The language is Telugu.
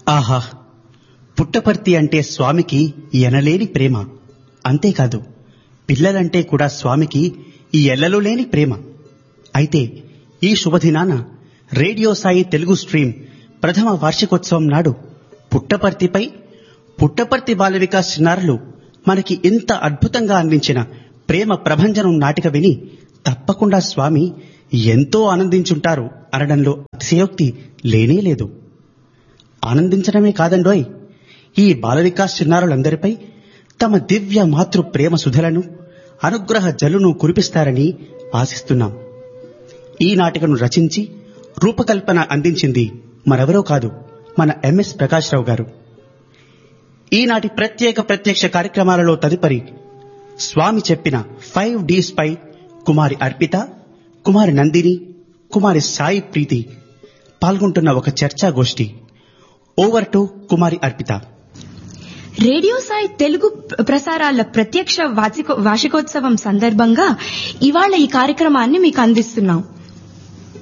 ఆహా పుట్టపర్తి అంటే స్వామికి ఎనలేని ప్రేమ అంతేకాదు పిల్లలంటే కూడా స్వామికి ఈ ఎల్లలు లేని ప్రేమ అయితే ఈ శుభదినాన రేడియో సాయి తెలుగు స్ట్రీమ్ ప్రథమ వార్షికోత్సవం నాడు పుట్టపర్తిపై పుట్టపర్తి బాల వికాస్ చిన్నారులు మనకి ఇంత అద్భుతంగా అందించిన ప్రేమ ప్రభంజనం నాటిక విని తప్పకుండా స్వామి ఎంతో ఆనందించుంటారు అనడంలో అతిశయోక్తి లేనే లేదు ఆనందించడమే కాదండోయ్ ఈ బాల వికాస్ చిన్నారులందరిపై తమ దివ్య మాతృ ప్రేమ సుధలను అనుగ్రహ జలును కురిపిస్తారని ఆశిస్తున్నాం ఈ నాటికను రచించి రూపకల్పన అందించింది మరెవరో కాదు మన ఎంఎస్ ప్రకాశ్రావు గారు ఈనాటి ప్రత్యేక ప్రత్యక్ష కార్యక్రమాలలో తదుపరి స్వామి చెప్పిన ఫైవ్ డీస్ పై కుమారి అర్పిత కుమారి నందిని కుమారి సాయి ప్రీతి పాల్గొంటున్న ఒక చర్చా గోష్ఠి over to Kumari Arpitha radio Sai Telugu ప్రసారాల ప్రత్యక్ష వార్షికోత్సవం సందర్భంగా ఇవాళ ఈ కార్యక్రమాన్ని మీకు అందిస్తున్నాం